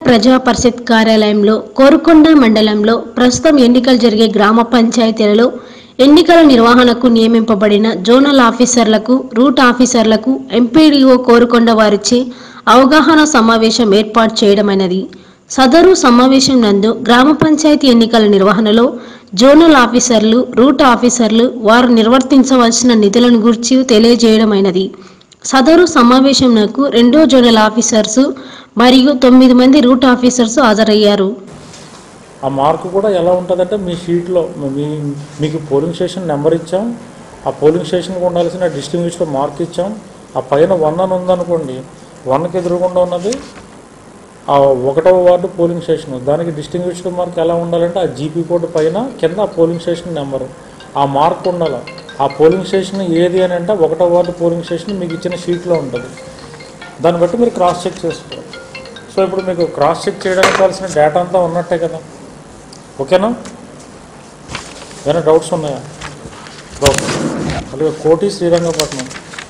ప్రజా పరిషత్ కార్యాలయంలో కోరుకొండ మండలంలో ప్రస్తుతం ఎన్నికలు జరిగే గ్రామ పంచాయతీలలో ఎన్నికల నిర్వహణకు నియమింపబడిన జోనల్ ఆఫీసర్లకు రూట్ ఆఫీసర్లకు ఎంపీడీఓ కోరుకొండ వారిచే అవగాహన సమావేశం ఏర్పాటు చేయడమైనది సదరు సమావేశం నందు గ్రామ పంచాయతీ ఎన్నికల నిర్వహణలో జోనల్ ఆఫీసర్లు రూట్ ఆఫీసర్లు వారు నిర్వర్తించవలసిన నిధులను గురించి తెలియజేయడమైనది సదరు సమావేశంకు రెండో జోనల్ ఆఫీసర్స్ మరియు తొమ్మిది మంది రూట్ ఆఫీసర్స్ హాజరయ్యారు ఆ మార్కు కూడా ఎలా ఉంటుందంటే మీ షీట్లో మీ మీకు పోలింగ్ స్టేషన్ నెంబర్ ఇచ్చాం ఆ పోలింగ్ స్టేషన్కి ఉండాల్సిన డిస్టింగ్విష్లో మార్క్ ఇచ్చాం ఆ పైన వన్ అని ఉందనుకోండి వన్కి ఎదురుగుండా ఉన్నది ఆ ఒకటవ వార్డు పోలింగ్ స్టేషన్ దానికి డిస్టింగ్విష్డ్ మార్క్ ఎలా ఉండాలంటే ఆ జీపీ కోడ్ పైన కింద ఆ పోలింగ్ స్టేషన్ నెంబరు ఆ మార్క్ ఉండాలి ఆ పోలింగ్ స్టేషన్ ఏది అని అంటే ఒకటో వార్డు పోలింగ్ స్టేషన్ మీకు ఇచ్చిన షీట్లో ఉంటుంది దాన్ని బట్టి మీరు క్రాస్ చెక్ చేసుకోవాలి సో ఇప్పుడు మీకు క్రాస్ చెక్ చేయడానికి కావాల్సిన డేటా అంతా ఉన్నట్టే కదా ఓకేనా ఏమైనా డౌట్స్ ఉన్నాయా డౌట్ అలాగే కోటి శ్రీరంగపట్నం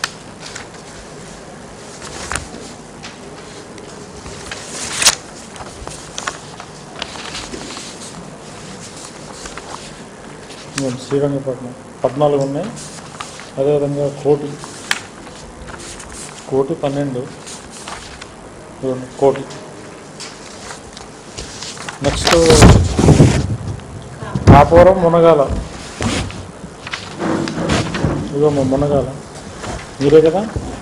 ఇదిగోండి శ్రీరంగపట్నం పద్నాలుగు ఉన్నాయి అదేవిధంగా కోటి కోటి పన్నెండు ఇదిగోండి కోటి నెక్స్ట్ కాపురం మునగాల ఇదిగో మా మునగాల మీరే కదా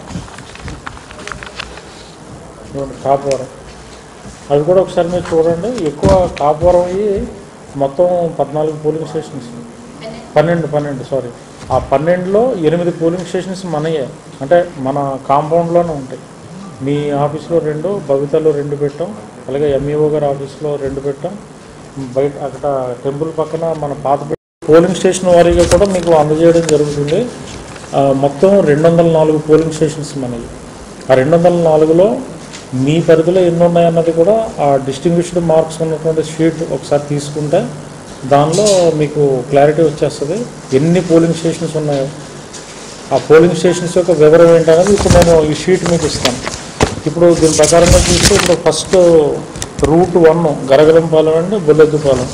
ఇదిగోండి కాపురం అవి కూడా ఒకసారి మీరు చూడండి ఎక్కువ కాపురం అయ్యి మొత్తం పద్నాలుగు పోలింగ్ స్టేషన్స్ పన్నెండు పన్నెండు సారీ ఆ పన్నెండులో ఎనిమిది పోలింగ్ స్టేషన్స్ మనయే అంటే మన కాంపౌండ్లోనే ఉంటాయి మీ ఆఫీస్లో రెండు భవితలో రెండు పెట్టాం అలాగే ఎంఈఓ గారి ఆఫీస్లో రెండు పెట్టాం బయట అక్కడ టెంపుల్ పక్కన మన పాత పోలింగ్ స్టేషన్ వారీగా కూడా మీకు అందజేయడం జరుగుతుంది ఆ, మొత్తం రెండు వందల నాలుగు పోలింగ్ స్టేషన్స్ మనవి ఆ రెండు వందల నాలుగులో మీ పరిధిలో ఎన్ని ఉన్నాయన్నది కూడా ఆ డిస్టింగ్విష్డ్ మార్క్స్ ఉన్నటువంటి షీట్ ఒకసారి తీసుకుంటే దానిలో మీకు క్లారిటీ వచ్చేస్తుంది ఎన్ని పోలింగ్ స్టేషన్స్ ఉన్నాయో ఆ పోలింగ్ స్టేషన్స్ యొక్క వివరం ఏంటనేది ఇప్పుడు నేను ఈ షీట్ మీకు ఇస్తాను ఇప్పుడు దీని ప్రకారంగా చూస్తే ఇప్పుడు ఫస్ట్ రూట్ వన్ గరగలంపాలెం అండి బొల్లెద్దుపాలెం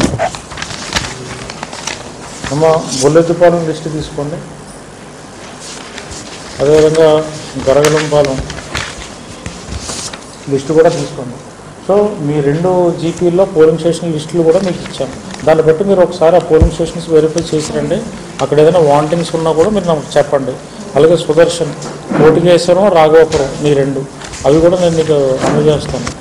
అమ్మ బొల్లెద్దుపాలెం లిస్ట్ తీసుకోండి అదేవిధంగా గరగలంపాలెం లిస్టు కూడా తీసుకోండి సో మీ రెండు జీపీల్లో పోలింగ్ స్టేషన్ లిస్టులు కూడా మీకు ఇచ్చాం దాన్ని బట్టి మీరు ఒకసారి ఆ పోలింగ్ స్టేషన్స్ వెరిఫై చేసి రండి అక్కడ ఏదైనా వాంటింగ్స్ ఉన్నా కూడా మీరు నాకు చెప్పండి అలాగే సుదర్శన్ కోటికేశ్వరం రాఘవపురం మీ రెండు అవి కూడా నేను మీకు అందజేస్తాను